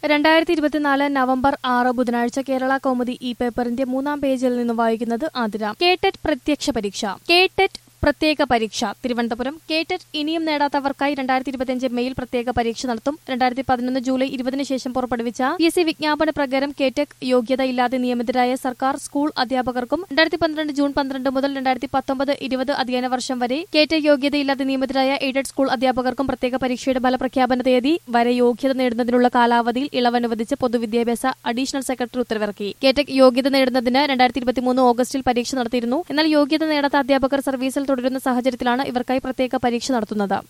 രണ്ടായിരത്തി ഇരുപത്തിനാല് നവംബർ ആറ് ബുധനാഴ്ച കേരള കൗമുദി ഈ പേപ്പറിന്റെ മൂന്നാം പേജിൽ നിന്ന് വായിക്കുന്നത് ആതിര കേടെറ്റ് പ്രത്യക്ഷ പരീക്ഷ കേടെറ്റ് പ്രത്യേക പരീക്ഷ തിരുവനന്തപുരം കേടെറ്റ് ഇനിയും നേടാത്തവർക്കായി രണ്ടായിരത്തി ഇരുപത്തിയഞ്ച് മെയിൽ പ്രത്യേക പരീക്ഷ നടത്തും രണ്ടായിരത്തി പതിനൊന്ന് ജൂലൈ ഇരുപതിന് ശേഷം പുറപ്പെടുവിച്ച പി എസ് സി വിജ്ഞാപന പ്രകാരം കേടെക് യോഗ്യത ഇല്ലാതെ നിയമിതരായ സർക്കാർ സ്കൂൾ അധ്യാപകർക്കും രണ്ടായിരത്തി പന്ത്രണ്ട് ജൂൺ പന്ത്രണ്ട് മുതൽ രണ്ടായിരത്തി പത്തൊമ്പത് ഇരുപത് അധ്യയന വർഷം വരെ കേടെക് യോഗ്യതയില്ലാതെ നിയമിതരായ എയ്ഡഡ് സ്കൂൾ അധ്യാപകർക്കും പ്രത്യേക പരീക്ഷയുടെ ഫലപ്രഖ്യാപന തീയതി വരെ യോഗ്യത നേടുന്നതിനുള്ള കാലാവധിയിൽ ഇളവനുവദിച്ച് പൊതുവിദ്യാഭ്യാസ അഡീഷണൽ സെക്രട്ടറി ഉത്തരവിറക്കി കേടെക് യോഗ്യത നേടുന്നതിന് രണ്ടായിരത്തി ഇരുപത്തിമൂന്ന് ഓഗസ്റ്റിൽ പരീക്ഷ നടത്തിയിരുന്നു എന്നാൽ യോഗ്യത നേടാത്ത അധ്യാപകർ സർവീസിൽ തുടരുന്ന സാഹചര്യത്തിലാണ് ഇവർക്കായി പ്രത്യേക പരീക്ഷ നടത്തുന്നത്